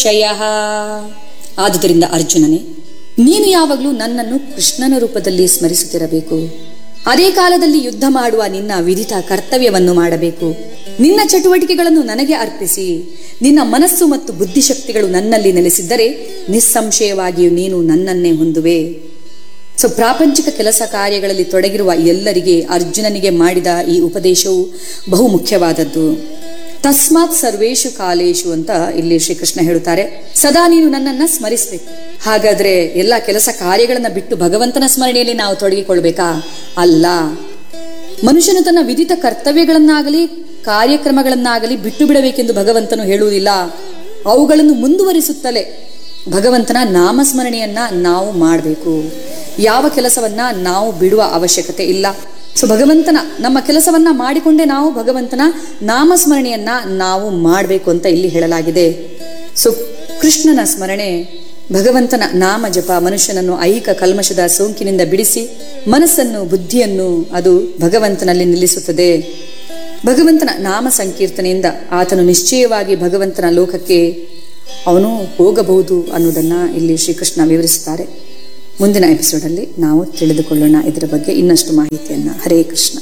ಸಂಶಯ ಆದುದರಿಂದ ಅರ್ಜುನನೇ ನೀನು ಯಾವಾಗಲೂ ನನ್ನನ್ನು ಕೃಷ್ಣನ ರೂಪದಲ್ಲಿ ಸ್ಮರಿಸುತ್ತಿರಬೇಕು ಅದೇ ಕಾಲದಲ್ಲಿ ಯುದ್ಧ ಮಾಡುವ ನಿನ್ನ ವಿಧಿತ ಕರ್ತವ್ಯವನ್ನು ಮಾಡಬೇಕು ನಿನ್ನ ಚಟುವಟಿಕೆಗಳನ್ನು ನನಗೆ ಅರ್ಪಿಸಿ ನಿನ್ನ ಮನಸ್ಸು ಮತ್ತು ಬುದ್ಧಿಶಕ್ತಿಗಳು ನನ್ನಲ್ಲಿ ನೆಲೆಸಿದ್ದರೆ ನಿಸ್ಸಂಶಯವಾಗಿಯೂ ನೀನು ನನ್ನನ್ನೇ ಹೊಂದುವೆ ಸೊ ಪ್ರಾಪಂಚಿಕ ಕೆಲಸ ಕಾರ್ಯಗಳಲ್ಲಿ ತೊಡಗಿರುವ ಎಲ್ಲರಿಗೆ ಅರ್ಜುನನಿಗೆ ಮಾಡಿದ ಈ ಉಪದೇಶವು ಬಹು ಮುಖ್ಯವಾದದ್ದು ತಸ್ಮಾತ್ ಸರ್ವೇಶು ಕಾಲೇಶು ಅಂತ ಇಲ್ಲಿ ಶ್ರೀಕೃಷ್ಣ ಹೇಳುತ್ತಾರೆ ಸದಾ ನೀನು ನನ್ನನ್ನ ಸ್ಮರಿಸಬೇಕು ಹಾಗಾದ್ರೆ ಎಲ್ಲ ಕೆಲಸ ಕಾರ್ಯಗಳನ್ನ ಬಿಟ್ಟು ಭಗವಂತನ ಸ್ಮರಣೆಯಲ್ಲಿ ನಾವು ತೊಡಗಿಕೊಳ್ಬೇಕಾ ಅಲ್ಲ ಮನುಷ್ಯನು ತನ್ನ ವಿಧಿತ ಕರ್ತವ್ಯಗಳನ್ನಾಗಲಿ ಕಾರ್ಯಕ್ರಮಗಳನ್ನಾಗಲಿ ಬಿಟ್ಟು ಬಿಡಬೇಕೆಂದು ಭಗವಂತನು ಹೇಳುವುದಿಲ್ಲ ಅವುಗಳನ್ನು ಮುಂದುವರಿಸುತ್ತಲೇ ಭಗವಂತನ ನಾಮಸ್ಮರಣೆಯನ್ನ ನಾವು ಮಾಡಬೇಕು ಯಾವ ಕೆಲಸವನ್ನ ನಾವು ಬಿಡುವ ಅವಶ್ಯಕತೆ ಇಲ್ಲ ಸೊ ಭಗವಂತನ ನಮ್ಮ ಕೆಲಸವನ್ನ ಮಾಡಿಕೊಂಡೇ ನಾವು ಭಗವಂತನ ನಾಮಸ್ಮರಣೆಯನ್ನ ನಾವು ಮಾಡಬೇಕು ಅಂತ ಇಲ್ಲಿ ಹೇಳಲಾಗಿದೆ ಸೊ ಕೃಷ್ಣನ ಸ್ಮರಣೆ ಭಗವಂತನ ನಾಮ ಜಪ ಮನುಷ್ಯನನ್ನು ಐಹಿಕ ಕಲ್ಮಶದ ಸೋಂಕಿನಿಂದ ಬಿಡಿಸಿ ಮನಸ್ಸನ್ನು ಬುದ್ಧಿಯನ್ನು ಅದು ಭಗವಂತನಲ್ಲಿ ನಿಲ್ಲಿಸುತ್ತದೆ ಭಗವಂತನ ನಾಮ ಸಂಕೀರ್ತನೆಯಿಂದ ಆತನು ನಿಶ್ಚಯವಾಗಿ ಭಗವಂತನ ಲೋಕಕ್ಕೆ ಅವನು ಹೋಗಬಹುದು ಅನ್ನೋದನ್ನ ಇಲ್ಲಿ ಶ್ರೀಕೃಷ್ಣ ವಿವರಿಸುತ್ತಾರೆ ಮುಂದಿನ ಎಪಿಸೋಡಲ್ಲಿ ನಾವು ತಿಳಿದುಕೊಳ್ಳೋಣ ಇದರ ಬಗ್ಗೆ ಇನ್ನಷ್ಟು ಮಾಹಿತಿಯನ್ನ ಹರೇ ಕೃಷ್ಣ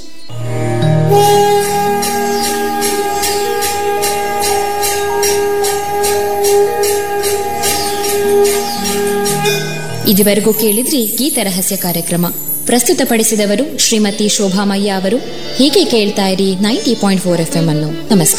ಇದುವರೆಗೂ ಕೇಳಿದ್ರಿ ಗೀತ ರಹಸ್ಯ ಕಾರ್ಯಕ್ರಮ ಪ್ರಸ್ತುತಪಡಿಸಿದವರು ಶ್ರೀಮತಿ ಶೋಭಾಮಯ್ಯ ಅವರು ಹೀಗೆ ಕೇಳ್ತಾ ಇರಿ ninety point four F M ಅನ್ನು ನಮಸ್ಕಾರ